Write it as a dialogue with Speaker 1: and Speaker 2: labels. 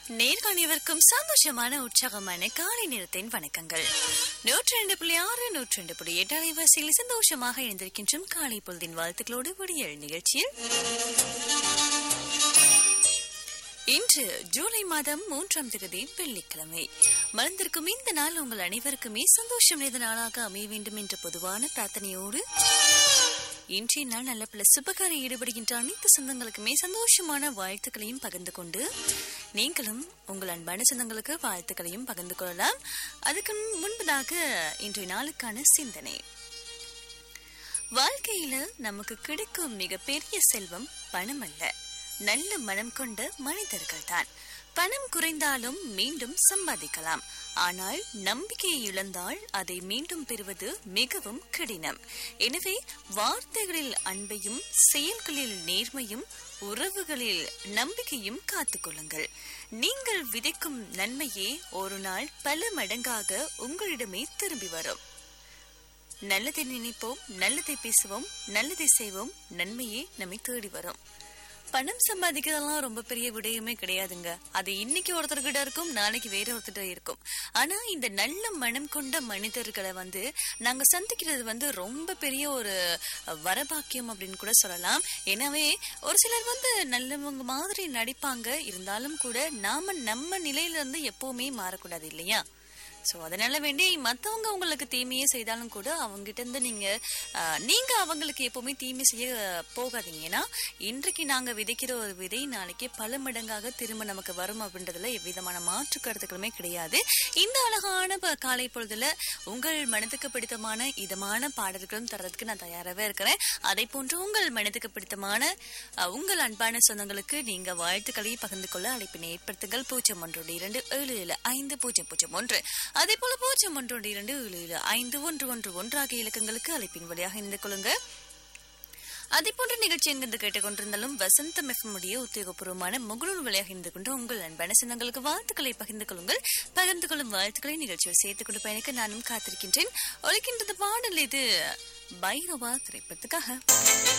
Speaker 1: நேர்காணியவர்க்கும் சந்தோஷமான உற்சாகமான காலை நேரத்தின் வணக்கங்கள் நூற்றி ரெண்டு புள்ளி ஆறு நூற்றி ரெண்டு புள்ளி எட்டு அலைவாசியில் சந்தோஷமாக இணைந்திருக்கின்றோம் காலை பொழுதின் வாழ்த்துக்களோடு விடியல் நிகழ்ச்சியில் இன்று ஜூலை மாதம் மூன்றாம் தேதி வெள்ளிக்கிழமை மலர்ந்திருக்கும் இந்த நாள் உங்கள் அனைவருக்குமே சந்தோஷம் நிறைந்த நாளாக அமைய வேண்டும் என்ற பொதுவான பிரார்த்தனையோடு இன்றைய நாள் நல்ல பல சுபகாரி ஈடுபடுகின்ற அனைத்து சொந்தங்களுக்குமே சந்தோஷமான வாழ்த்துக்களையும் பகிர்ந்து கொண்டு நீங்களும் உங்கள் அன்பான சொந்தங்களுக்கு வாழ்த்துக்களையும் பகிர்ந்து கொள்ளலாம் அதுக்கு முன்பதாக இன்றைய நாளுக்கான சிந்தனை வாழ்க்கையில நமக்கு கிடைக்கும் மிகப்பெரிய செல்வம் பணம் அல்ல நல்ல மனம் கொண்ட மனிதர்கள் தான் பணம் குறைந்தாலும் மீண்டும் சம்பாதிக்கலாம் ஆனால் நம்பிக்கையை இழந்தால் அதை மீண்டும் பெறுவது மிகவும் கடினம் எனவே வார்த்தைகளில் அன்பையும் செயல்களில் நேர்மையும் உறவுகளில் நம்பிக்கையும் காத்துக்கொள்ளுங்கள் நீங்கள் விதைக்கும் நன்மையே ஒரு நாள் பல மடங்காக உங்களிடமே திரும்பி வரும் நல்லதை நினைப்போம் நல்லதை பேசுவோம் நல்லதை செய்வோம் நன்மையே நம்மை தேடி வரும் பணம் சம்பாதிக்கிறதெல்லாம் ரொம்ப பெரிய விடயமே கிடையாதுங்க அது இன்னைக்கு ஒருத்தர்கிட்ட இருக்கும் நாளைக்கு வேற ஒருத்தர்கிட்ட இருக்கும் ஆனா இந்த நல்ல மனம் கொண்ட மனிதர்களை வந்து நாங்க சந்திக்கிறது வந்து ரொம்ப பெரிய ஒரு வரபாக்கியம் அப்படின்னு கூட சொல்லலாம் எனவே ஒரு சிலர் வந்து நல்லவங்க மாதிரி நடிப்பாங்க இருந்தாலும் கூட நாம நம்ம நிலையில இருந்து எப்பவுமே மாறக்கூடாது இல்லையா சோ அதனால வேண்டி மத்தவங்க உங்களுக்கு தீமையே செய்தாலும் கூட அவங்ககிட்ட இருந்து நீங்க ஆஹ், நீங்க அவங்களுக்கு எப்பவுமே தீமை செய்ய போகாதீங்க ஏன்னா இன்றைக்கு நாங்க விதைக்கிற ஒரு விதை நாளைக்கு பல மடங்காக திரும்ப நமக்கு வரும் அப்படின்றதுல எவ்விதமான மாற்று கருத்துக்களுமே கிடையாது இந்த அழகான ப- காலை பொழுதுல உங்கள் மனதுக்கு பிடித்தமான இதமான பாடல்களும் தரதுக்கு நான் தயாராகவே இருக்கிறேன் அதை போன்று உங்கள் மனதுக்கு பிடித்தமான அஹ், உங்கள் அன்பான சொந்தங்களுக்கு நீங்க வாழ்த்துக்களை பகிர்ந்து கொள்ள அழைப்பினை ஏற்படுத்துங்கள் பூஜ்ஜியம் ஒன்றோடு இரண்டு ஏழு ஏழு ஐந்து பூஜ்ஜியம் பூஜ்ஜியம் ஒன்று அதே போல பூஜ்ஜியம் ஒன்றோடு இரண்டு ஏழு ஏழு ஐந்து ஒன்று ஒன்று ஒன்று ஆகிய இலக்கங்களுக்கு அழைப்பின் வழியாக இணைந்து கொள்ளுங்க அதே போன்ற நிகழ்ச்சி எங்கிருந்து கேட்டுக்கொண்டிருந்தாலும் வசந்தம் எஃப்எம் உடைய உத்தியோகபூர்வமான முகநூல் வழியாக இருந்து கொண்டு உங்கள் அன்பான சொந்தங்களுக்கு வாழ்த்துக்களை பகிர்ந்து கொள்ளுங்கள் பகிர்ந்து கொள்ளும் வாழ்த்துக்களை நிகழ்ச்சியில் சேர்த்துக் கொண்டு பயணிக்க நானும் காத்திருக்கின்றேன் ஒழிக்கின்றது பாடல் இது பைரவா திரைப்படத்துக்காக